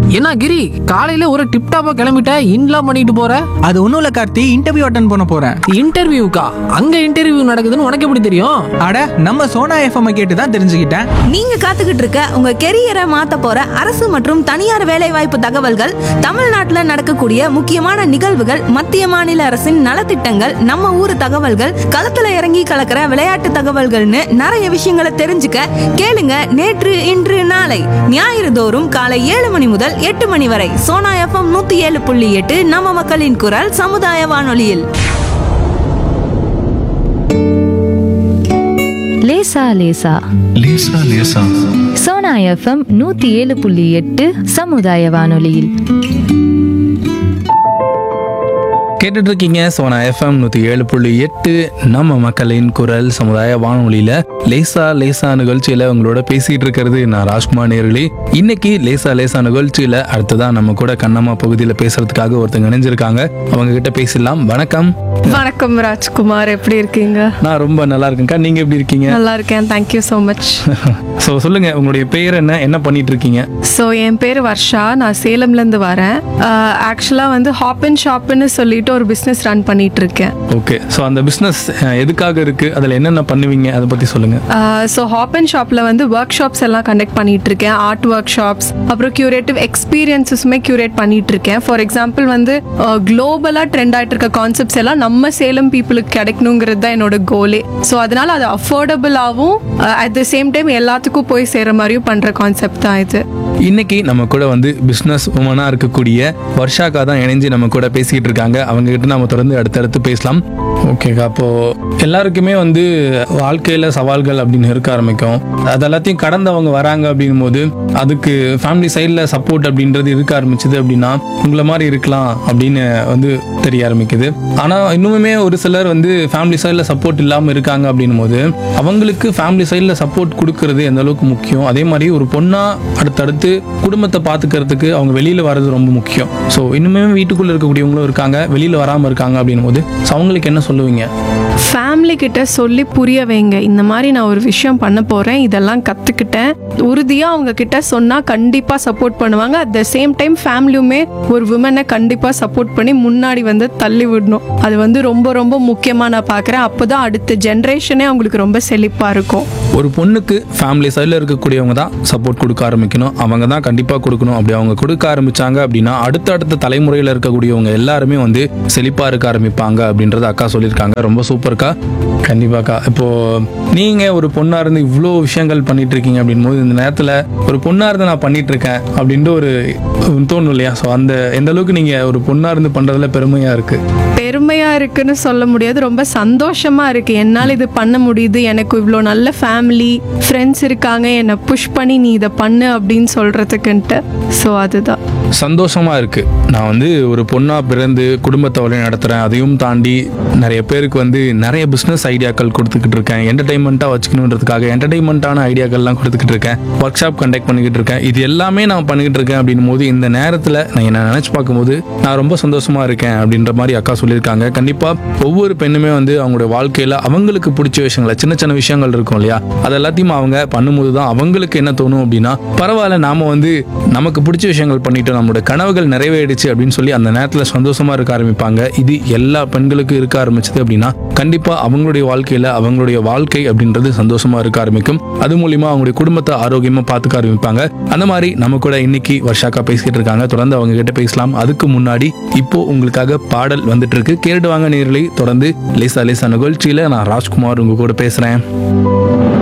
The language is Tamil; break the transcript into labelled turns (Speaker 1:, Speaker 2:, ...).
Speaker 1: என்ன கிரி காலையில ஒரு டிப் டாப்பா கிளம்பிட்ட இன்லாம் பண்ணிட்டு போற
Speaker 2: அது ஒன்றும் இல்லை கார்த்தி இன்டர்வியூ அட்டன் பண்ண போகிறேன்
Speaker 1: இன்டர்வியூக்கா அங்க இன்டர்வியூ நடக்குதுன்னு உனக்கு எப்படி தெரியும்
Speaker 2: அட நம்ம சோனா எஃப்எம் கேட்டு தான் தெரிஞ்சுக்கிட்டேன்
Speaker 3: நீங்க காத்துக்கிட்டு இருக்க உங்க கெரியரை மாத்த போற அரசு மற்றும் தனியார் வேலைவாய்ப்பு தகவல்கள் தமிழ்நாட்டுல நடக்கக்கூடிய முக்கியமான நிகழ்வுகள் மத்திய மாநில அரசின் நலத்திட்டங்கள் நம்ம ஊர் தகவல்கள் களத்துல இறங்கி கலக்கிற விளையாட்டு தகவல்கள்னு நிறைய விஷயங்களை தெரிஞ்சுக்க கேளுங்க நேற்று இன்று நாளை ஞாயிறு தோறும் காலை ஏழு மணி முதல் எட்டு மணி வரை சோனா எஃப்எம் நூத்தி ஏழு புள்ளி எட்டு நம்ம மக்களின் குரல் சமுதாய வானொலியில்
Speaker 4: லேசா லேசா
Speaker 5: லேசா லேசா
Speaker 4: சோனா எஃப்எம் நூத்தி ஏழு புள்ளி எட்டு சமுதாய வானொலியில்
Speaker 5: கேட்டுட்டு இருக்கீங்க சோனா எஃப்எம் நூற்றி ஏழு புள்ளி எட்டு நம்ம மக்களின் குரல் சமுதாய வானொலியில் லேசா லேசா நிகழ்ச்சியில் உங்களோட பேசிட்டு இருக்கிறது நான் ராஜ்குமார் நேர்களி இன்னைக்கு லேசா லேசா நிகழ்ச்சியில் அடுத்ததான் நம்ம கூட கண்ணம்மா பகுதியில் பேசுறதுக்காக ஒருத்தங்க இணைஞ்சிருக்காங்க அவங்க கிட்ட பேசலாம் வணக்கம்
Speaker 6: வணக்கம் ராஜ்குமார் எப்படி இருக்கீங்க
Speaker 5: நான் ரொம்ப நல்லா இருக்கேன்க்கா நீங்க எப்படி இருக்கீங்க
Speaker 6: நல்லா இருக்கேன் தேங்க்யூ ஸோ மச்
Speaker 5: ஸோ சொல்லுங்க உங்களுடைய பெயர் என்ன என்ன பண்ணிட்டு இருக்கீங்க
Speaker 6: ஸோ என் பேர் வர்ஷா நான் சேலம்லேருந்து வரேன் ஆக்சுவலாக வந்து ஹாப் அண்ட் ஷாப்னு சொல்லிட்டு ஒரு பிஸ்னஸ் ரன் பண்ணிட்டு இருக்கேன்
Speaker 5: ஓகே ஸோ அந்த பிஸ்னஸ் எதுக்காக இருக்கு அதில் என்னென்ன பண்ணுவீங்க அதை பற்றி சொல்லுங்க
Speaker 6: ஸோ ஹாப் அண்ட் ஷாப்பில் வந்து ஒர்க் ஷாப்ஸ் எல்லாம் கண்டக்ட் பண்ணிட்டு இருக்கேன் ஆர்ட் ஒர்க் ஷாப்ஸ் அப்புறம் கியூரேட்டிவ் எக்ஸ்பீரியன்ஸஸுமே கியூரேட் பண்ணிட்டு இருக்கேன் ஃபார் எக்ஸாம்பிள் வந்து குளோபலாக ட்ரெண்ட் ஆகிட்டு இருக்க கான்செப்ட்ஸ் எல்லாம் நம்ம சேலம் பீப்புளுக்கு கிடைக்கணுங்கிறது தான் என்னோட கோலே ஸோ அதனால அது அஃபோர்டபுளாகவும் அட் த சேம் டைம் எல்லாத்துக்கும் போய் சேர மாதிரியும் பண்ணுற கான்செப்ட் தான் இது
Speaker 5: இன்னைக்கு நம்ம கூட வந்து பிஸ்னஸ் உமனாக இருக்கக்கூடிய வர்ஷாக்கா தான் இணைஞ்சு நம்ம கூட பேசிக்கிட்டு இருக்காங்க அவங்க கிட்ட நம்ம தொடர்ந்து அடுத்தடுத்து பேசலாம் ஓகேக்கா அப்போ எல்லாருக்குமே வந்து வாழ்க்கையில சவால்கள் அப்படின்னு இருக்க ஆரம்பிக்கும் அது எல்லாத்தையும் கடந்தவங்க வராங்க அப்படின்னும் போது அதுக்கு ஃபேமிலி சைடில் சப்போர்ட் அப்படின்றது இருக்க ஆரம்பிச்சது அப்படின்னா உங்களை மாதிரி இருக்கலாம் அப்படின்னு வந்து தெரிய ஆரம்பிக்குது ஆனால் இன்னுமே ஒரு சிலர் வந்து ஃபேமிலி சைடில் சப்போர்ட் இல்லாமல் இருக்காங்க அப்படின்னும் போது அவங்களுக்கு ஃபேமிலி சைடில் சப்போர்ட் கொடுக்கறது எந்த அளவுக்கு முக்கியம் அதே மாதிரி ஒரு பொண்ணா அடுத்தடுத்து குடும்பத்தை பார்த்துக்கிறதுக்கு அவங்க வெளியில வர்றது ரொம்ப முக்கியம் ஸோ இன்னுமே வீட்டுக்குள்ள இருக்கக்கூடியவங்களும் இருக்காங்க வெளியில வராமல் இருக்காங்க அப்படின்னும் போது so அவங்களுக்கு என்ன சொல்லுவீங்க
Speaker 6: ஃபேமிலி கிட்ட சொல்லி புரிய வைங்க இந்த மாதிரி நான் ஒரு விஷயம் பண்ண போறேன் இதெல்லாம் கத்துக்கிட்டேன் உறுதியா அவங்க கிட்ட சொன்னா கண்டிப்பா சப்போர்ட் பண்ணுவாங்க அட் த சேம் டைம் ஃபேமிலியுமே ஒரு விமனை கண்டிப்பா சப்போர்ட் பண்ணி முன்னாடி வந்து தள்ளி விடணும் அது வந்து ரொம்ப ரொம்ப முக்கியமா நான் பாக்குறேன் அப்போதான் அடுத்த ஜென்ரேஷனே அவங்களுக்கு ரொம்ப செழிப்பா இருக்கும்
Speaker 5: ஒரு பொண்ணுக்கு ஃபேமிலி சைடில் இருக்கக்கூடியவங்க தான் சப்போர்ட் கொடுக்க ஆரம்பிக்கணும் அவங்க தான் கண்டிப்பாக கொடுக்கணும் அப்படி அவங்க கொடுக்க ஆரம்பிச்சாங்க அப்படின்னா அடுத்த அடுத்த தலைமுறையில் இருக்கக்கூடியவங்க எல்லாருமே வந்து செழிப்பாக இருக்க ஆரம்பிப்பாங்க அப்படின்றத அக்கா சொல்லியிருக்காங்க ரொம்ப சூப்பர்க்கா கண்டிப்பாக்கா இப்போ நீங்கள் ஒரு பொண்ணாக இருந்து இவ்வளோ விஷயங்கள் பண்ணிட்டு இருக்கீங்க அப்படின்போது இந்த நேரத்தில் ஒரு பொண்ணாக இருந்து நான் பண்ணிட்டு இருக்கேன் அப்படின்ட்டு ஒரு தோணும் இல்லையா ஸோ அந்த எந்த அளவுக்கு நீங்கள் ஒரு பொண்ணாக இருந்து பண்ணுறதுல பெருமையாக இருக்குது
Speaker 6: பெருமையா இருக்குன்னு சொல்ல முடியாது ரொம்ப சந்தோஷமா இருக்கு என்னால் இது பண்ண முடியுது எனக்கு இவ்வளோ நல்ல ஃபேமிலி ஃப்ரெண்ட்ஸ் இருக்காங்க என்னை புஷ் பண்ணி நீ இதை பண்ணு அப்படின்னு சொல்றதுக்குன்ட்டு ஸோ அதுதான்
Speaker 5: சந்தோஷமா இருக்கு நான் வந்து ஒரு பொண்ணா பிறந்து குடும்பத்தை வழி நடத்துறேன் அதையும் தாண்டி நிறைய பேருக்கு வந்து நிறைய பிஸ்னஸ் ஐடியாக்கள் கொடுத்துக்கிட்டு இருக்கேன் என்டர்டைன்மெண்ட்டாக வச்சுக்கணுன்றதுக்காக என்டர்டைன்மெண்ட்டான ஐடியாக்கள்லாம் கொடுத்துக்கிட்டு இருக்கேன் ஒர்க் ஷாப் கண்டக்ட் பண்ணிக்கிட்டு இருக்கேன் இது எல்லாமே நான் பண்ணிக்கிட்டு இருக்கேன் அப்படின்னும் போது இந்த நேரத்தில் நான் என்ன நினச்சி பார்க்கும்போது நான் ரொம்ப சந்தோஷமா இருக்கேன் அப்படின்ற மாதிரி அக்கா சொல்லியிருக்காங்க கண்டிப்பாக ஒவ்வொரு பெண்ணுமே வந்து அவங்களுடைய வாழ்க்கையில் அவங்களுக்கு பிடிச்ச விஷயங்களை சின்ன சின்ன விஷயங்கள் இருக்கும் இல்லையா அது எல்லாத்தையும் அவங்க பண்ணும்போது தான் அவங்களுக்கு என்ன தோணும் அப்படின்னா பரவாயில்ல நாம வந்து நமக்கு பிடிச்ச விஷயங்கள் பண்ணிட்டோம் நம்மளோட கனவுகள் நிறைவேறிடுச்சு அப்படின்னு சொல்லி அந்த நேரத்தில் சந்தோஷமா இருக்க ஆரம்பிப்பாங்க இது எல்லா பெண்களுக்கும் இருக்க ஆரம்பிச்சது அப்படின்னா கண்டிப்பா அவங்களுடைய வாழ்க்கையில அவங்களுடைய வாழ்க்கை அப்படின்றது சந்தோஷமா இருக்க ஆரம்பிக்கும் அது மூலியமா அவங்களுடைய குடும்பத்தை ஆரோக்கியமா பார்த்துக்க ஆரம்பிப்பாங்க அந்த மாதிரி நம்ம கூட இன்னைக்கு வர்ஷாக்கா பேசிக்கிட்டு இருக்காங்க தொடர்ந்து அவங்க கிட்ட பேசலாம் அதுக்கு முன்னாடி இப்போ உங்களுக்காக பாடல் வந்துட்டு இருக்கு கேட்டு வாங்க நேர்களை தொடர்ந்து லேசா லேசா நிகழ்ச்சியில நான் ராஜ்குமார் உங்க கூட பேசுறேன்